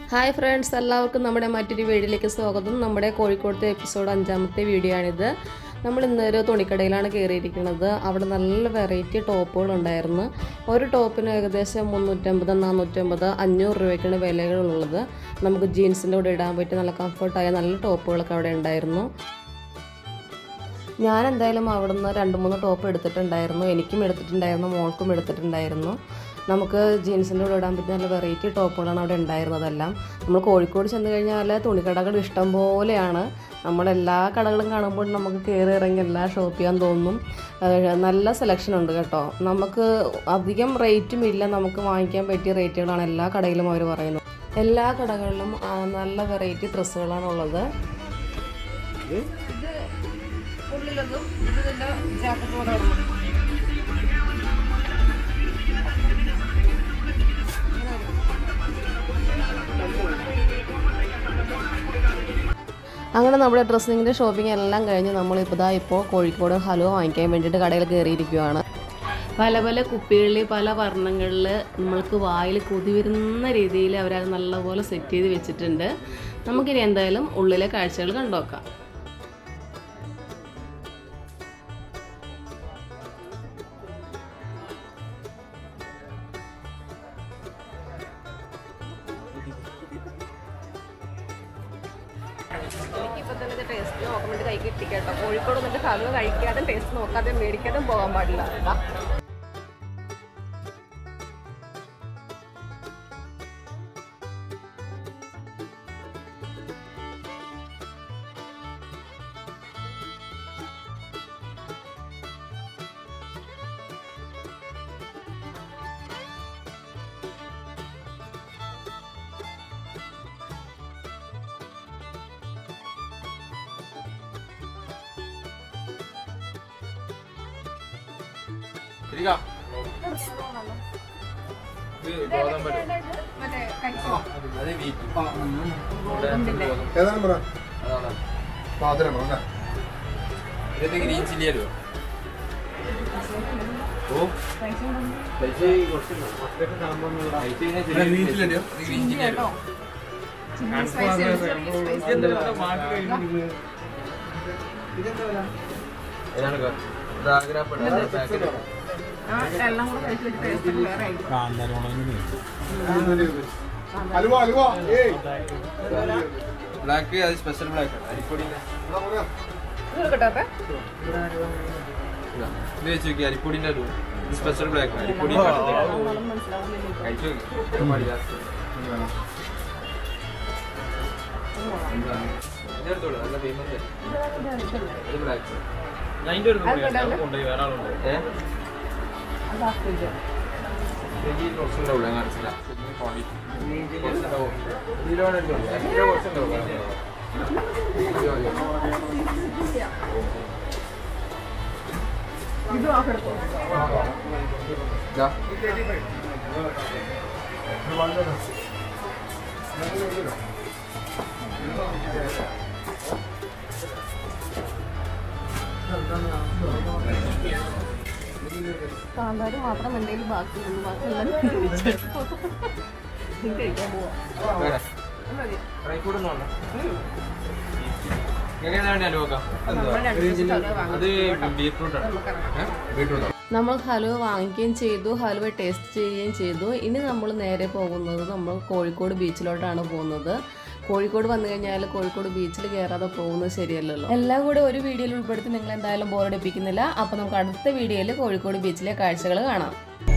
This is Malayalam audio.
ഹായ് ഫ്രണ്ട്സ് എല്ലാവർക്കും നമ്മുടെ മറ്റൊരു വീഡിയോയിലേക്ക് സ്വാഗതം നമ്മുടെ കോഴിക്കോടത്തെ എപ്പിസോഡ് അഞ്ചാമത്തെ വീഡിയോ ആണിത് നമ്മൾ ഇന്നൊരു തുണിക്കടയിലാണ് കയറിയിരിക്കുന്നത് അവിടെ നല്ല വെറൈറ്റി ടോപ്പുകൾ ഉണ്ടായിരുന്നു ഒരു ടോപ്പിന് ഏകദേശം മുന്നൂറ്റമ്പത് നാനൂറ്റമ്പത് അഞ്ഞൂറ് രൂപയ്ക്കാണ് വിലകളുള്ളത് നമുക്ക് ജീൻസിൻ്റെ കൂടെ ഇടാൻ പറ്റിയ നല്ല കംഫർട്ടായ നല്ല ടോപ്പുകളൊക്കെ അവിടെ ഉണ്ടായിരുന്നു ഞാൻ എന്തായാലും അവിടെ നിന്ന് രണ്ട് മൂന്ന് ടോപ്പ് എടുത്തിട്ടുണ്ടായിരുന്നു എനിക്കും എടുത്തിട്ടുണ്ടായിരുന്നു മോൾക്കും എടുത്തിട്ടുണ്ടായിരുന്നു നമുക്ക് ജീൻസിൻ്റെ കൂടെ ഇടാൻ പറ്റിയ നല്ല വെറൈറ്റി ടോപ്പുകളാണ് അവിടെ ഉണ്ടായിരുന്നതെല്ലാം നമ്മൾ കോഴിക്കോട് ചെന്ന് കഴിഞ്ഞാൽ തുണിക്കടകൾ ഇഷ്ടം പോലെയാണ് നമ്മളെല്ലാ കടകളും കാണുമ്പോൾ നമുക്ക് കയറി ഇറങ്ങി എല്ലാം ഷോപ്പ് ചെയ്യാൻ തോന്നും ഏഹ് നല്ല സെലക്ഷൻ ഉണ്ട് കേട്ടോ നമുക്ക് അധികം റേറ്റും ഇല്ല നമുക്ക് വാങ്ങിക്കാൻ പറ്റിയ റേറ്റുകളാണ് എല്ലാ കടയിലും അവർ പറയുന്നത് എല്ലാ കടകളിലും ആ, നല്ല വെറൈറ്റി ഡ്രസ്സുകളാണ് ഉള്ളത് ഉള്ളിലൊന്നും ഇത് തന്നെ ജാക്കറ്റ് പോലെ വരണം അങ്ങനെ നമ്മുടെ ഡ്രസ്സിങ്ങിൻ്റെ ഷോപ്പിംഗ് എല്ലാം കഴിഞ്ഞ് നമ്മളിപ്പോൾ ഇതാ ഇപ്പോൾ കോഴിക്കോട് ഹലുവ വാങ്ങിക്കാൻ വേണ്ടിയിട്ട് കടയിൽ കയറിയിരിക്കുകയാണ് പല പല കുപ്പികളിൽ പല വർണ്ണങ്ങളിൽ നമ്മൾക്ക് വായിൽ കൊതി വരുന്ന രീതിയിൽ അവരത് നല്ലപോലെ സെറ്റ് ചെയ്ത് വെച്ചിട്ടുണ്ട് നമുക്കിനി എന്തായാലും ഉള്ളിലെ കാഴ്ചകൾ കണ്ടുനോക്കാം എനിക്കിപ്പോൾ തന്നെ ഇത് ടേസ്റ്റ് നോക്കാൻ വേണ്ടി കൈ കിട്ടി കേട്ടോ കോഴിക്കോട് വന്നിട്ട് ഹലുവ കഴിക്കാതെ ടേസ്റ്റ് നോക്കാതെ മേടിക്കാതെ പോകാൻ പാടില്ല ദാ. ഇരിക്കാം. ഇത് ഗോതമ്പ് മറ്റേ കഴിച്ചോ അത് വീറ്റ്. ഇവിടെ ഗോതമ്പ്. ഏതാണ് പറ അതാണ്. പാത്രം അല്ലേ ഇതിന്റെ ഗ്രീൻ ചില്ലി അല്ലോ ഓ പൈസ കുറച്ചുണ്ടോ? പൈസ ഇങ്ങനെ ചെറിയ ഗ്രീൻ ചില്ലി അല്ലയോ? ഇത് ഗ്രീൻ ചില്ലി അല്ലോ ചില്ലി സ്പൈസി സ്പൈസി ഏതാണ് ഗോ- ഇത് ആഗ്രാപ്പഴം. അത് പാക്കറ്റ്. ആ എല്ലാം കൂടെ കഴിച്ച് വെച്ച് ടേസ്റ്റ് വേറെ ആയിരിക്കും അലുവ അലുവ ഏയ് ബ്ലാക്ക് അത് സ്പെഷ്യൽ ബ്ലാക്ക് ആണ് അരിപ്പൊടിന്റെ എന്നാ പറയാ ഇത് എടുക്കട്ടെ അപ്പേ ഇതാ. ഇത് വെച്ച് നോക്കി അരിപ്പൊടിന്റെ ഒരു ഇത് സ്പെഷ്യൽ ബ്ലാക്ക് അരിപ്പൊടി കഴിച്ചു നോക്കി ഒരു മടി ജാസ്തി. എന്താണ്? ഇതെടുത്തോളൂ നല്ല ഫേമസ് ഇത് ബ്ലാക്ക് ഏ എനിക്ക് കുറച്ചുണ്ടാവുള്ളൂ ഞാൻ കാണിച്ചില്ല കുറച്ചുണ്ടാവും ഇതിലോടെ എടുത്തോളൂ എത്ര കുറച്ചുണ്ടാവും അയ്യോ, അയ്യോ. ഇതും ആ എടുത്തോ ഇതാ. കാന്താരി മാത്രം എന്തെങ്കിലും ബാക്കിയുള്ളൂ ബാക്കി എല്ലാം ഇത് കഴിക്കാൻ പോവാം വേറെ. മതി. ഡ്രൈ ഫ്രൂട്ട് ഒന്നും വേണ്ട. എങ്ങനെയാണ് വേണ്ടി അലുവക്കാം നമ്മൾ രണ്ട് ദിവസം ഹലുവ വാങ്ങി അത് ബീറ്റ്റൂട്ട് ആണ് ബീറ്റ്റൂട്ട് നമ്മൾ ഹലുവ വാങ്ങിക്കുകയും ചെയ്തു ഹലുവ ടേസ്റ്റ് ചെയ്യുകയും ചെയ്തു ഇനി നമ്മൾ നേരെ പോകുന്നത് നമ്മൾ കോഴിക്കോട് ബീച്ചിലോട്ടാണ് പോകുന്നത് കോഴിക്കോട് വന്നു കഴിഞ്ഞാൽ കോഴിക്കോട് ബീച്ചിൽ കയറാതെ പോകുന്നത് ശരിയല്ലല്ലോ എല്ലാം കൂടെ ഒരു വീഡിയോയിൽ ഉൾപ്പെടുത്തി നിങ്ങൾ എന്തായാലും ബോറടിപ്പിക്കുന്നില്ല അപ്പോൾ നമുക്ക് അടുത്ത വീഡിയോയിൽ കോഴിക്കോട് ബീച്ചിലെ കാഴ്ചകൾ കാണാം